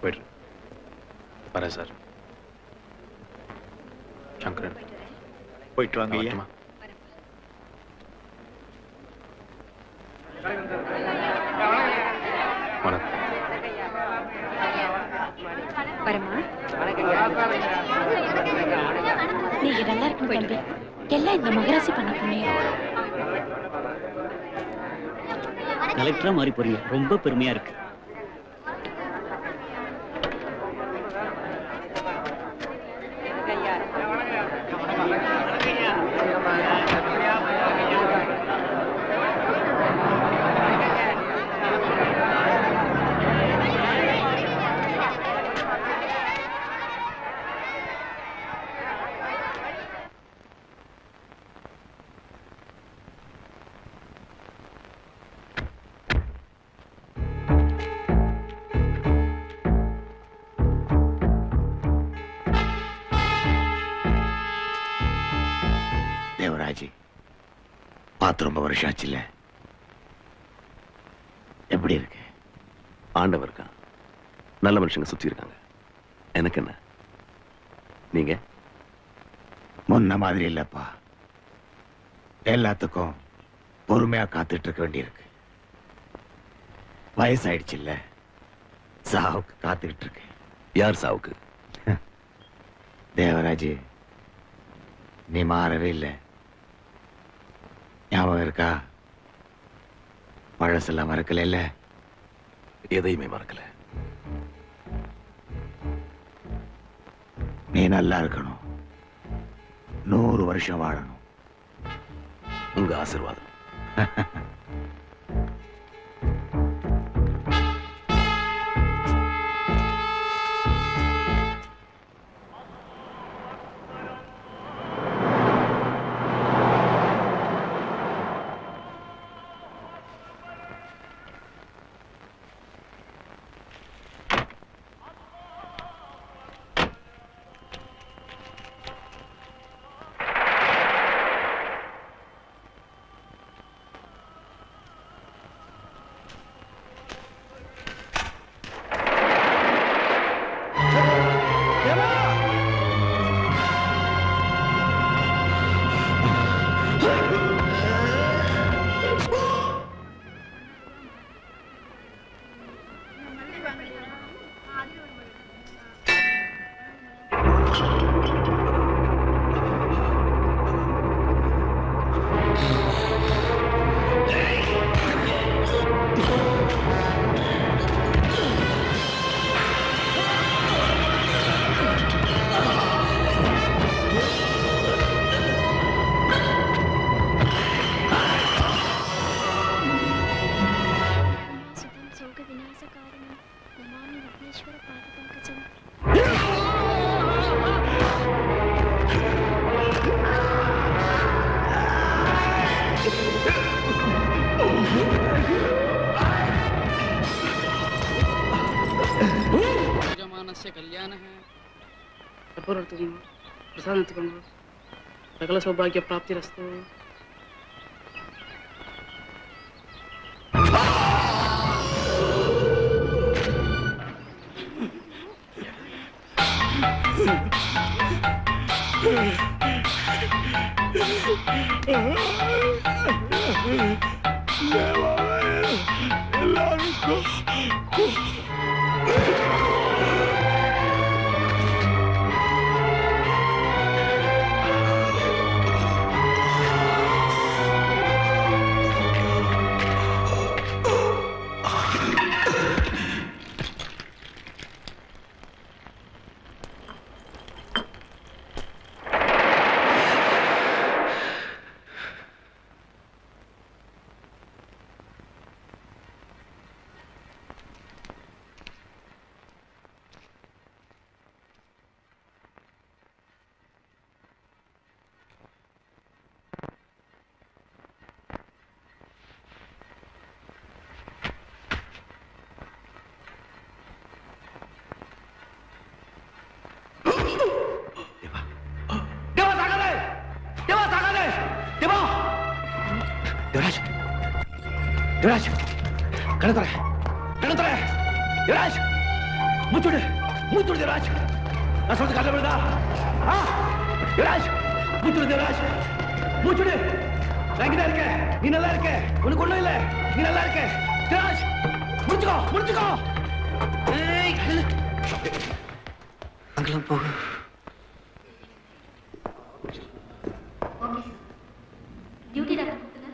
போயிடுறேன் வரேன் சார் சங்கரன் போயிட்டு வாங்க ஐயா வரட்டுமா? வணக்கம் வரமா நீங்க நல்லா இருக்கும் தம்பி எல்லாம் இந்த மகராசி பண்ண புண்ணியம் கலெக்டரா மாறி போறீங்க ரொம்ப பெருமையா இருக்கு தேவராஜ் பார்த்து ரொம்ப வருஷம் ஆச்சுல்ல எப்படி இருக்கு ஆண்டவர் இருக்கான் நல்ல மனுஷங்க சுத்தி இருக்காங்க எனக்கு என்ன நீங்க முன்ன மாதிரி இல்லப்பா எல்லாத்துக்கும் பொறுமையா காத்துட்டு இருக்க வேண்டியிருக்கு வயசாயிடுச்சுல்ல சாவுக்கு காத்துக்கிட்டு இருக்கு யார் சாவுக்கு தேவராஜ் நீ மாறவே இல்லை ஞாபகம் இருக்கா பழசெல்லாம் மறக்கல இல்ல எதையுமே மறக்கல நீ நல்லா இருக்கணும் நூறு வருஷம் வாழணும் உங்க ஆசீர்வாதம் సుతం శోక వినాశకారణం నమామి విఘ్నేశ్వర పాద పంకజం యజమానస్య కళ్యాణ కర్పూరతుం ప్రసాదించుకోండి సకల సౌభాగ్య ప్రాప్తిరస్తు தேவராஜ் தேவராஜ் கணத்துறை கணத்துறை தேவராஜ் மூச்சுடு மூச்சுடு தேவராஜ் நான் சொல்றது கால விழுதா ஆ தேவராஜ் மூச்சுடு தேவராஜ் மூச்சுடு நான் இங்கதான் இருக்கேன் நீ நல்லா இருக்க உனக்கு ஒண்ணும் இல்ல நீ நல்லா இருக்க தேவராஜ் முடிச்சுக்கோ முடிச்சுக்கோ ஏய் அங்கெல்லாம் போக டியூட்டி டாக்டர் கொடுத்துங்க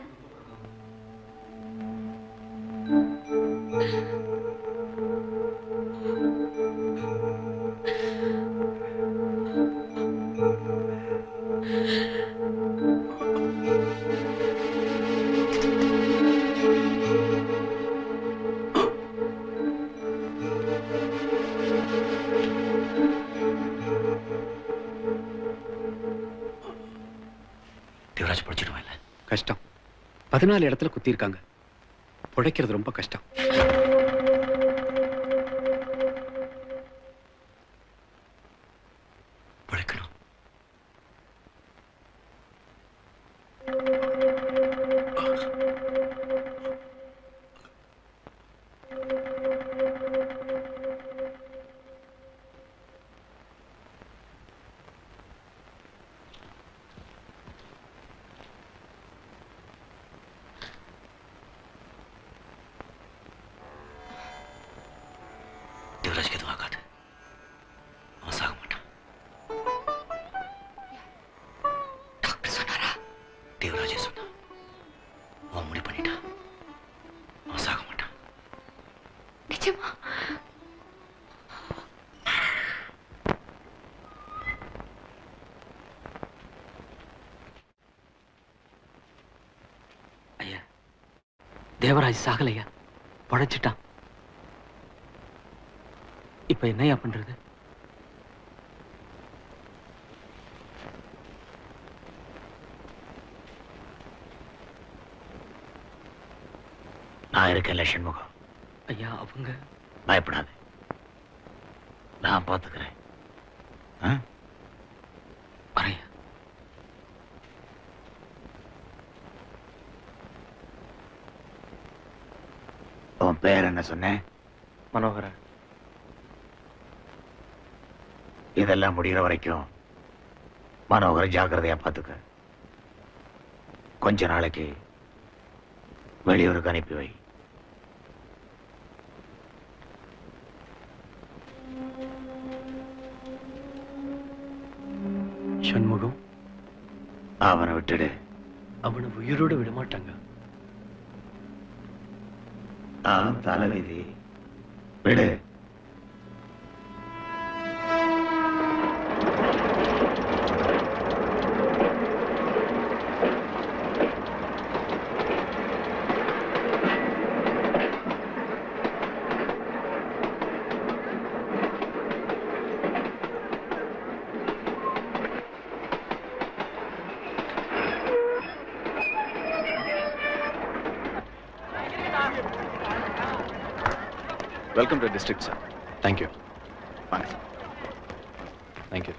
தேவராஜ் பிடிச்சிடுவான் இல்ல கஷ்டம் பதினாலு இடத்துல குத்திருக்காங்க பிழைக்கிறது ரொம்ப கஷ்டம் பிழைக்கணும் தேவராஜ்க்கு எதுவும் ஆகாது அவன் சாக மாட்டான் டாக்டர் சொன்னாரா தேவராஜே சொன்னான் அவன் முடிவு பண்ணிட்டான் அவன் சாக மாட்டான் நிஜமா ஐயா தேவராஜ் சாகலையா பழைச்சிட்டான் இப்ப என்னையா பண்றது நான் இருக்கேன்ல சண்முகம் ஐயா அவங்க பயப்படாத நான் பார்த்துக்கிறேன் வரையா உன் பேர் என்ன சொன்னேன் மனோகரன் இதெல்லாம் முடிகிற வரைக்கும் மனோகரை ஜாக்கிரதையா பார்த்துக்க கொஞ்ச நாளைக்கு வெளியூருக்கு அனுப்பி வை சண்முகம் அவனை விட்டுடு அவனை உயிரோட விட மாட்டாங்க அவன் தலைவிதி விடு welcome to district sir thank you வாங்க தேங்க்யூ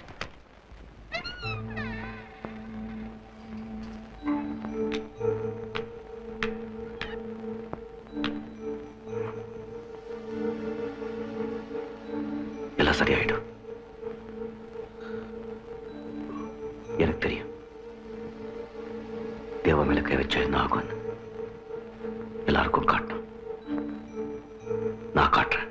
எல்லாம் சரியாயிடும் எனக்கு தெரியும் தேவ மேல கை வச்சா என்ன ஆகும்னு எல்லாருக்கும் காட்டணும் நான் காட்டுறேன்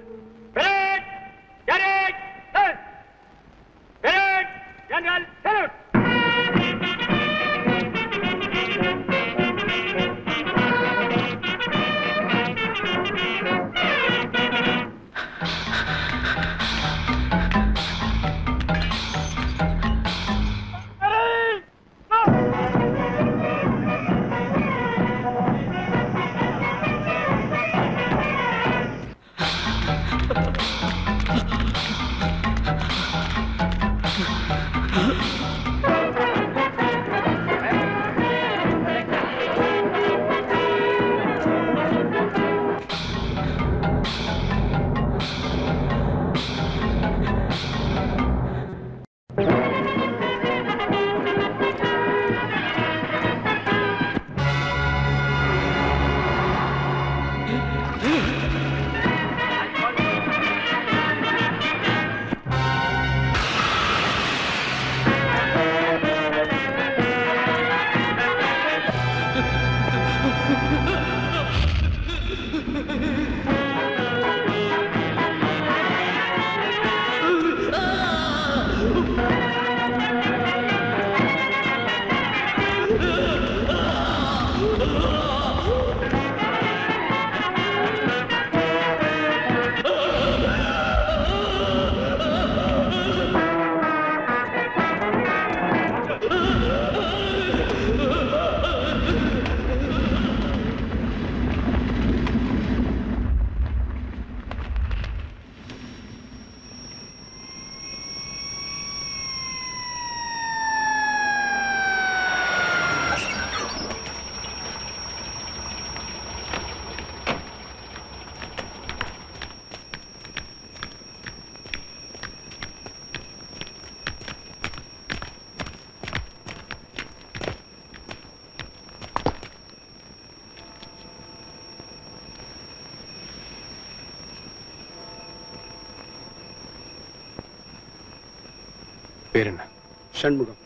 பேர் என்ன ஷண்முகம்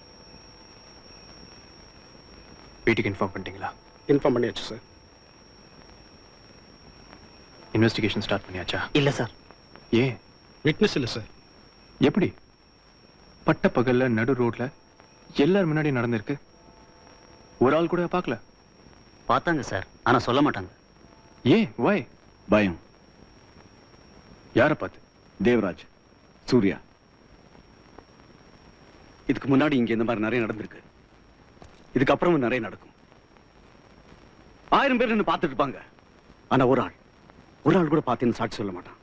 வீட்டுக்கு இன்ஃபார்ம் பண்ணிட்டீங்களா இன்ஃபார்ம் பண்ணியாச்சு சார் இன்வெஸ்டிகேஷன் ஸ்டார்ட் பண்ணியாச்சா இல்ல சார் ஏன் விட்னஸ் இல்லை சார் எப்படி பட்ட பகல்ல நடு ரோட்ல எல்லார் முன்னாடி நடந்திருக்கு ஒரு ஆள் கூட பார்க்கல பார்த்தாங்க சார் ஆனா சொல்ல மாட்டாங்க ஏன் வாய் பயம் யாரை பார்த்து தேவராஜ் சூர்யா இதுக்கு முன்னாடி இங்க இந்த மாதிரி நிறைய நடந்திருக்கு இதுக்கப்புறமும் நிறைய நடக்கும் ஆயிரம் பேர் நின்னு பார்த்துட்டு இருப்பாங்க ஆனா ஒரு ஆள் ஒரு ஆள் கூட பார்த்தேன்னு சாட்சி சொல்ல மாட்டான்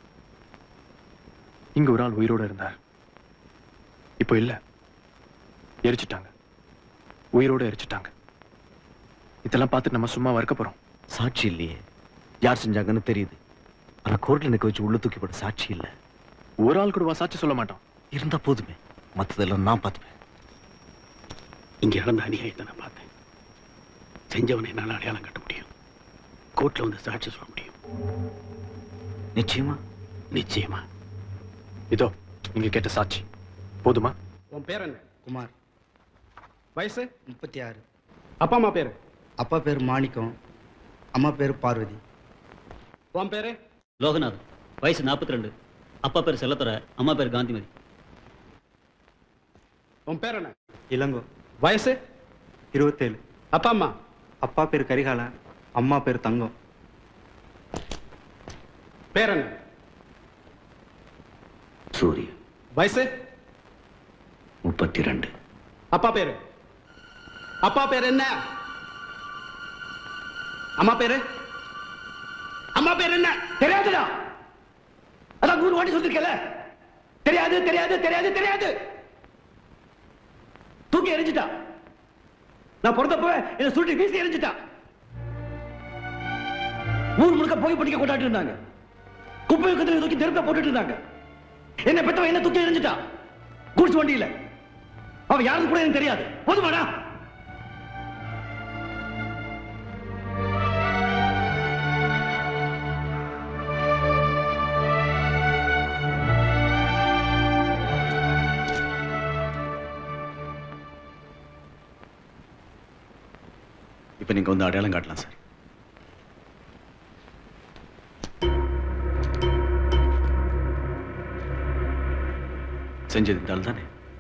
இங்க ஒரு ஆள் உயிரோட இருந்தார் இப்போ இல்ல எரிச்சிட்டாங்க உயிரோட எரிச்சிட்டாங்க இதெல்லாம் பார்த்துட்டு நம்ம சும்மா இருக்க போறோம் சாட்சி இல்லையே யார் செஞ்சாங்கன்னு தெரியுது ஆனா கோர்ட்ல நிக்க வச்சு உள்ள தூக்கி போட சாட்சி இல்ல ஒரு ஆள் கூட சாட்சி சொல்ல மாட்டோம் இருந்தா போதுமே மத்ததெல்லாம் நான் பார்த்துப்பேன் இங்கே நடந்த அநியாயத்தை நான் பார்த்தேன் செஞ்சவனை என்னால் அடையாளம் கட்ட முடியும் கோர்ட்டில் வந்து சாட்சி சொல்ல முடியும் நிச்சயமா நிச்சயமா இதோ நீங்க கேட்ட சாட்சி போதுமா உன் பேர் என்ன குமார் வயசு முப்பத்தி ஆறு அப்பா அம்மா பேரு அப்பா பேர் மாணிக்கம் அம்மா பேர் பார்வதி உன் பேரு லோகநாதன் வயசு 42 ரெண்டு அப்பா பேர் செல்லத்துறை அம்மா பேர் காந்திமதி உன் பேர் என்ன இளங்கோ வயசு இருபத்தேழு அப்பா அம்மா அப்பா பேர் கரிகாலன் அம்மா பேர் தங்கம் பேர் என்ன சூரிய வயசு முப்பத்தி ரெண்டு அப்பா பேரு அப்பா பேர் என்ன அம்மா பேரு அம்மா பேர் என்ன தெரியாதுடா அதான் நூறு வாட்டி சொல்லிருக்கல தெரியாது தெரியாது தெரியாது தெரியாது தூக்கி எரிஞ்சிட்டா நான் பிறந்தப்ப என்ன சுருட்டி வீசி எரிஞ்சிட்டா ஊர் முழுக்க போய் படிக்க கொண்டாட்டு இருந்தாங்க குப்பை கத்திரி தூக்கி தெருக்க போட்டுட்டு இருந்தாங்க என்ன பெத்தவன் என்ன தூக்கி எரிஞ்சிட்டா கூட்ஸ் வண்டியில அவ யாருக்கு கூட எனக்கு தெரியாது போதுமாடா இப்ப நீங்க வந்து அடையாளம் காட்டலாம் சார் செஞ்சது இந்த ஆள் தானே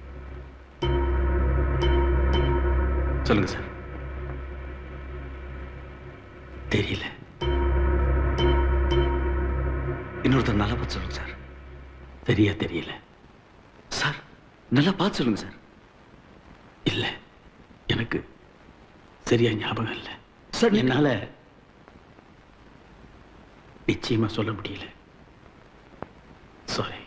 சொல்லுங்க சார் தெரியல இன்னொருத்தர் நல்லா பார்த்து சொல்லுங்க சார் சரியா தெரியல சார் நல்லா பார்த்து சொல்லுங்க சார் இல்ல எனக்கு சரியா ஞாபகம் இல்ல சார் என்னால நிச்சயமா சொல்ல முடியல சாரி